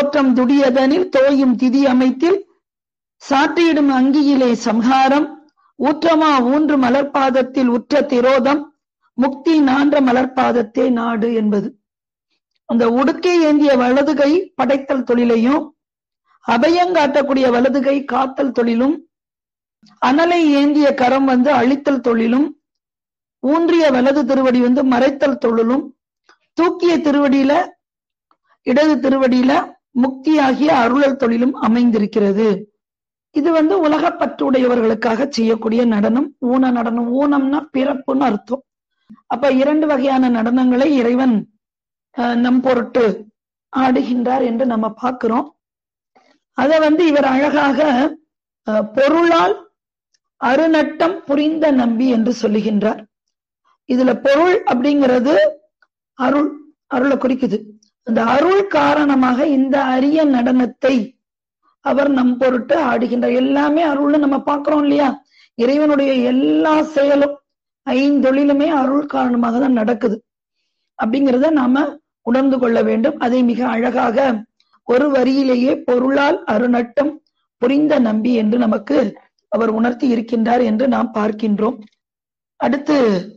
தோற்றம் துடியதனில் தோயும் திதி அமைத்தில் சாற்றியிடும் அங்கியிலே சம்ஹாரம் ஊற்றமா ஊன்று மலர்பாதத்தில் உற்ற திரோதம் முக்தி நான்ற மலர்பாதத்தே நாடு என்பது அந்த உடுக்கை ஏந்திய வலதுகை படைத்தல் தொழிலையும் அபயங்காட்டக்கூடிய வலதுகை காத்தல் தொழிலும் அனலை ஏந்திய கரம் வந்து அழித்தல் தொழிலும் ஊன்றிய வலது திருவடி வந்து மறைத்தல் தொழிலும் தூக்கிய திருவடியில இடது திருவடியில முக்தியாகிய அருளல் தொழிலும் அமைந்திருக்கிறது இது வந்து உலகப்பற்றுடையவர்களுக்காக செய்யக்கூடிய நடனம் ஊன நடனம் ஊனம்னா பிறப்புன்னு அர்த்தம் அப்ப இரண்டு வகையான நடனங்களை இறைவன் நம் பொருட்டு ஆடுகின்றார் என்று நம்ம பார்க்கிறோம் அத வந்து இவர் அழகாக பொருளால் அருநட்டம் புரிந்த நம்பி என்று சொல்லுகின்றார் இதுல பொருள் அப்படிங்கிறது அருள் அருளை குறிக்குது அந்த அருள் காரணமாக இந்த அரிய நடனத்தை அவர் நம் பொருட்டு ஆடுகின்றார் எல்லாமே அருள்னு நம்ம பார்க்கிறோம் இல்லையா இறைவனுடைய எல்லா செயலும் ஐந்தொழிலுமே அருள் காரணமாக தான் நடக்குது அப்படிங்கிறத நாம உணர்ந்து கொள்ள வேண்டும் அதை மிக அழகாக ஒரு வரியிலேயே பொருளால் அருநட்டம் புரிந்த நம்பி என்று நமக்கு அவர் உணர்த்தி இருக்கின்றார் என்று நாம் பார்க்கின்றோம் அடுத்து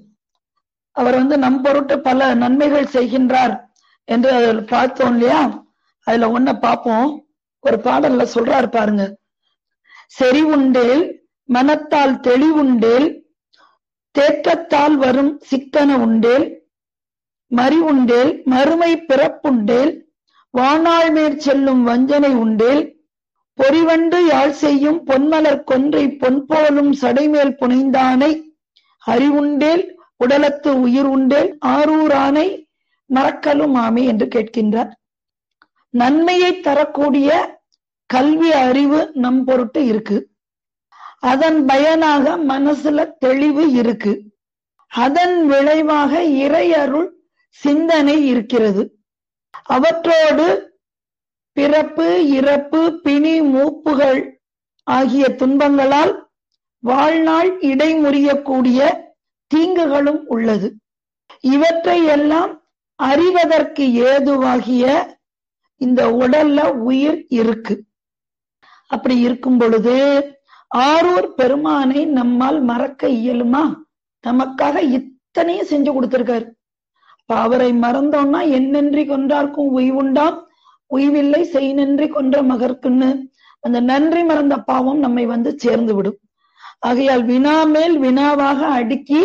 அவர் வந்து நம் பொருட்டு பல நன்மைகள் செய்கின்றார் என்று பார்த்தோம் இல்லையா அதுல ஒன்ன பார்ப்போம் ஒரு பாடல்ல சொல்றாரு பாருங்க செறிவுண்டேல் மனத்தால் தெளிவுண்டேல் தேற்றத்தால் வரும் சிக்கன உண்டேல் மறிவுண்டேல் மறுமை பிறப்புண்டேல் வானாள் மேற் செல்லும் வஞ்சனை உண்டேல் பொறிவண்டு யாழ் செய்யும் பொன்மலர் கொன்றை பொன் போலும் சடைமேல் புனைந்தானை அறிவுண்டேல் உடலத்து உயிர் உண்டேல் ஆரூரானை மறக்கலும் ஆமே என்று கேட்கின்றார் நன்மையை தரக்கூடிய கல்வி அறிவு நம் பொருட்டு இருக்கு அதன் பயனாக மனசுல தெளிவு இருக்கு அதன் விளைவாக இறை அருள் சிந்தனை இருக்கிறது அவற்றோடு பிறப்பு இறப்பு பிணி மூப்புகள் ஆகிய துன்பங்களால் வாழ்நாள் இடைமுறியக்கூடிய தீங்குகளும் உள்ளது இவற்றை எல்லாம் அறிவதற்கு ஏதுவாகிய இந்த உடல்ல உயிர் இருக்கு அப்படி இருக்கும் பொழுது ஆரூர் பெருமானை நம்மால் மறக்க இயலுமா நமக்காக இத்தனையும் செஞ்சு கொடுத்திருக்காரு இப்ப அவரை மறந்தோம்னா என்னென்றி கொன்றார்க்கும் உய்வுண்டாம் உய்வில்லை செய் நன்றி கொன்ற மகர்க்குன்னு அந்த நன்றி மறந்த பாவம் நம்மை வந்து சேர்ந்து விடும் ஆகையால் வினா மேல் வினாவாக அடுக்கி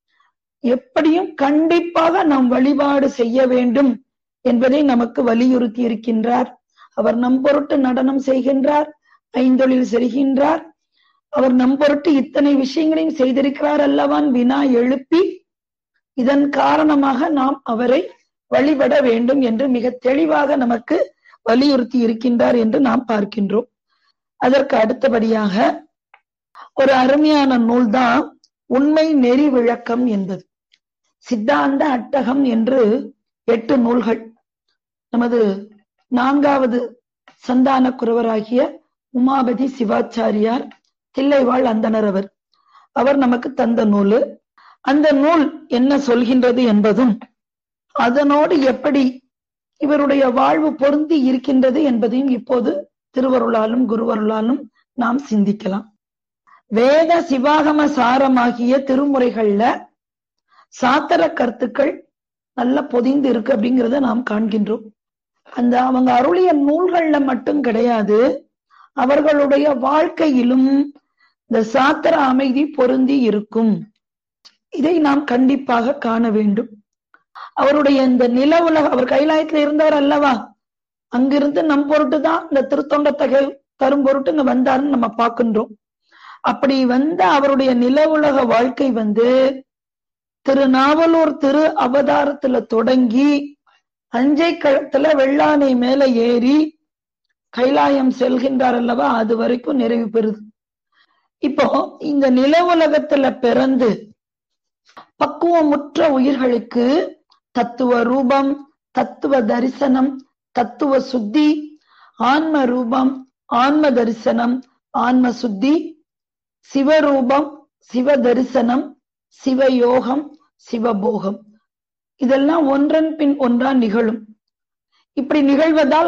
எப்படியும் கண்டிப்பாக நாம் வழிபாடு செய்ய வேண்டும் என்பதை நமக்கு வலியுறுத்தி இருக்கின்றார் அவர் நம் பொருட்டு நடனம் செய்கின்றார் ஐந்தொழில் செய்கின்றார் அவர் நம் பொருட்டு இத்தனை விஷயங்களையும் செய்திருக்கிறார் அல்லவான் வினா எழுப்பி இதன் காரணமாக நாம் அவரை வழிபட வேண்டும் என்று மிக தெளிவாக நமக்கு வலியுறுத்தி இருக்கின்றார் என்று நாம் பார்க்கின்றோம் அதற்கு அடுத்தபடியாக ஒரு அருமையான நூல்தான் உண்மை நெறி விளக்கம் என்பது சித்தாந்த அட்டகம் என்று எட்டு நூல்கள் நமது நான்காவது சந்தான குறவராகிய உமாபதி சிவாச்சாரியார் தில்லைவாழ் அந்தனர் அவர் அவர் நமக்கு தந்த நூலு அந்த நூல் என்ன சொல்கின்றது என்பதும் அதனோடு எப்படி இவருடைய வாழ்வு பொருந்தி இருக்கின்றது என்பதையும் இப்போது திருவருளாலும் குருவருளாலும் நாம் சிந்திக்கலாம் வேத சிவாகம சாரமாகிய திருமுறைகள்ல சாத்திர கருத்துக்கள் நல்ல பொதிந்து இருக்கு அப்படிங்கிறத நாம் காண்கின்றோம் அந்த அவங்க அருளிய நூல்கள்ல மட்டும் கிடையாது அவர்களுடைய வாழ்க்கையிலும் இந்த சாத்திர அமைதி பொருந்தி இருக்கும் இதை நாம் கண்டிப்பாக காண வேண்டும் அவருடைய இந்த நில உலக அவர் கைலாயத்துல இருந்தார் அல்லவா அங்கிருந்து நம் பொருட்டு தான் இந்த திருத்தொண்ட தகை தரும் பொருட்டு இங்க வந்தாருன்னு நம்ம பார்க்கின்றோம் அப்படி வந்த அவருடைய நில உலக வாழ்க்கை வந்து திருநாவலூர் திரு அவதாரத்துல தொடங்கி அஞ்சை களத்துல வெள்ளானை மேல ஏறி கைலாயம் செல்கின்றார் அல்லவா அது வரைக்கும் நிறைவு பெறுது இப்போ இந்த நில உலகத்துல பிறந்து பக்குவமுற்ற உயிர்களுக்கு தத்துவ ரூபம் தத்துவ தரிசனம் தத்துவ சுத்தி ஆன்ம ரூபம் ஆன்ம தரிசனம் ஆன்ம சுத்தி சிவரூபம் சிவ தரிசனம் சிவயோகம் சிவபோகம் இதெல்லாம் ஒன்றன் பின் ஒன்றா நிகழும் இப்படி நிகழ்வதால்